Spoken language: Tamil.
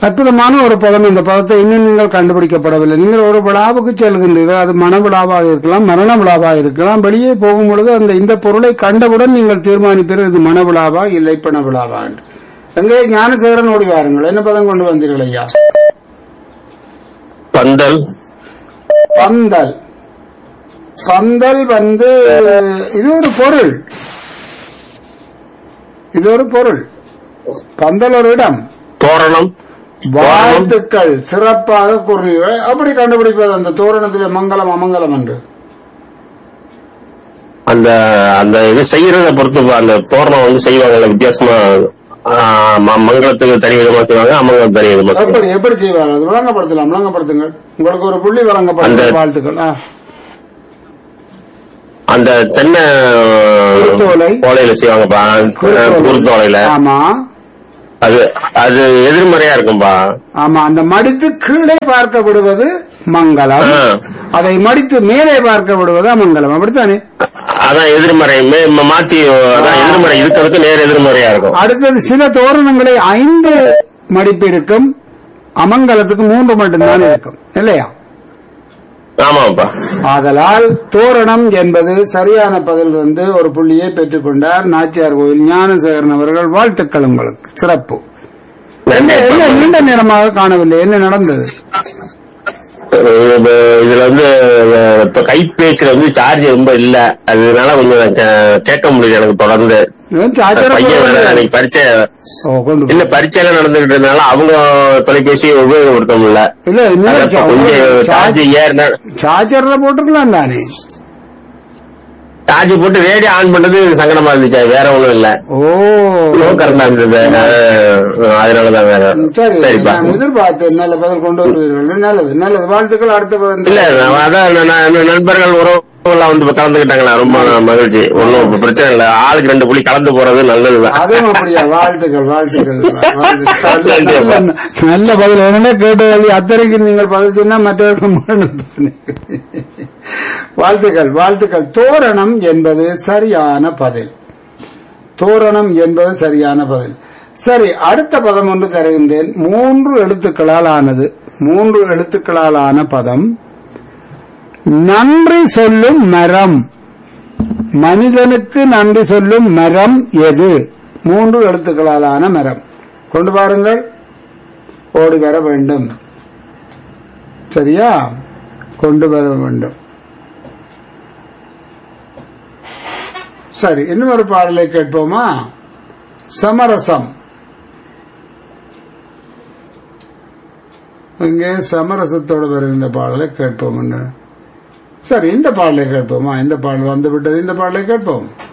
அற்புதமான ஒரு பதம் இந்த பதத்தை இன்னும் நீங்கள் கண்டுபிடிக்கப்படவில்லை நீங்கள் ஒரு விழாவுக்கு செல்கின்றீர்கள் அது மன விழாவாக இருக்கலாம் மரண விழாவாக இருக்கலாம் வெளியே போகும் பொழுது அந்த இந்த பொருளை கண்டவுடன் நீங்கள் தீர்மானிப்பீர்கள் இது மன விழாவா இல்லை பண விழாவா என்று. எங்கே ஞானசேகரன் ஓடி வாருங்கள் என்ன பதம் கொண்டு வந்தீர்கள் ஐயா பந்தல் பந்தல் பந்தல் வந்து இது ஒரு பொருள் இது ஒரு பொருள் பந்தல் ஒரு இடம் தோரணம் வாழ்த்துக்கள் சிறப்பாக கூறினீர்கள் அப்படி கண்டுபிடிப்பது அந்த தோரணத்திலே மங்களம் அமங்கலம் என்று அந்த அந்த இது செய்யறத பொறுத்து அந்த தோரணம் வந்து செய்வாங்கல்ல வித்தியாசமா ஆ, ம- மங்களத்துக்கு தனி விதமா செய்வாங்க அமங்கலம் தனி விதமா செய்வாங்க எப்படி எப்படி செய்வார்கள் அது விளங்கப்படுத்தலாம் விளங்கப்படுத்துங்கள் உங்களுக்கு ஒரு புள்ளி வழங்கப்படுத்த அந்த- வாழ்த்துக்கள் ஆ. அந்த தென்னை குருத்தோலை. ஓலையில செய்வாங்கப்பா குருத்தோலையில ஆமா அது அது எதிர்மறையா இருக்கும்பா ஆமா அந்த மடித்து கீழே பார்க்க விடுவது மங்களம் ஆ. அதை மடித்து மேலே பார்க்க விடுவது அமங்கலம் அப்படித்தானே அதான் எதிர்மறை மே- ம- மாத்தி அதான் எதிர்மறை இருக்கிறதுக்கு நேர் எதிர்மறையா இருக்கும் அடுத்தது சில தோரணங்களை ஐந்து மடிப்பு இருக்கும் அமங்கலத்துக்கு மூன்று மட்டும்தான் இருக்கும் இல்லையா ஆமாப்பா ஆதலால் தோரணம் என்பது சரியான பதில் வந்து ஒரு புள்ளியை பெற்றுக்கொண்டார் நாச்சியார் கோயில் ஞானசேகரன் அவர்கள் வாழ்த்துக்கள் உங்களுக்கு சிறப்பு என்ன என்ன நீண்ட நேரமாக காணவில்லை என்ன நடந்தது இது- இதுல வந்து அஹ், இப்ப கைபேசியில வந்து சார்ஜ் ரொம்ப இல்ல அதனால கொஞ்சம் கே- கேட்க முடியல எனக்கு தொடர்ந்து இவன் சாச்சர பையன் வேற அன்னைக்கு பரீட்சை ஓ, கொண்டு போ. இல்ல பரீட்சையில நடந்துகிட்டு இருந்தனால அவங்க தொலைபேசியை உபயோகப்படுத்த முடியல இல்ல இன்னும் அது அப்ப கொஞ்சம் சார்ஜ் ஏறினா சார்ஜர்ல போட்டுருக்கலாம் தானே சார்ஜ் போட்டு ரேடியோ ஆன் பண்றது சங்கடமா இருந்துச்சு வேற ஒண்ணும் இல்ல ஓ கரெக்டா இருந்தது அஹ், அதனாலதான் வேற சரி சரிப்பா நான் எதிர்பார்த்தேன் நல்ல பதில் கொண்டு வருவீர்கள் நல்லது நல்லது வாழ்த்துக்கள் அடுத்த பதில் இல்ல நான் அதான் நான் நான் நண்பர்கள் உறவுலாம் வந்து கலந்துக்கிட்டாங்களா ரொம்ப மகிழ்ச்சி ஒன்னும் பிரச்சனை இல்ல ஆளுக்கு ரெண்டு புள்ளி கலந்து போறது நல்லதுதான் அதுவும் அப்படியா வாழ்த்துக்கள் வாழ்த்துக்கள் வாழ்த்துக்கள். நல்ல- நல்ல பதில் என்ன கேட்ட வழி அத்தனைக்கு நீங்கள் பதில் சொன்னா மற்றவர்கள் மரணம் வாழ்த்துக்கள் வாழ்த்துக்கள் தோரணம் என்பது சரியான பதில் தோரணம் என்பது சரியான பதில் சரி அடுத்த பதம் ஒன்று தருகின்றேன் மூன்று எழுத்துக்களால் ஆனது மூன்று எழுத்துக்களால் ஆன பதம் நன்றி சொல்லும் மரம் மனிதனுக்கு நன்றி சொல்லும் மரம் எது மூன்று எழுத்துக்களாலான மரம் கொண்டு பாருங்கள் ஓடி வர வேண்டும் சரியா கொண்டு வர வேண்டும் சரி இன்னும் ஒரு பாடலை கேட்போமா சமரசம் இங்கே சமரசத்தோடு வருகின்ற பாடலை கேட்போம் என்ன சரி இந்த பாடலை கேட்போமா இந்த பாடல் வந்து விட்டது இந்த பாடலை கேட்போம்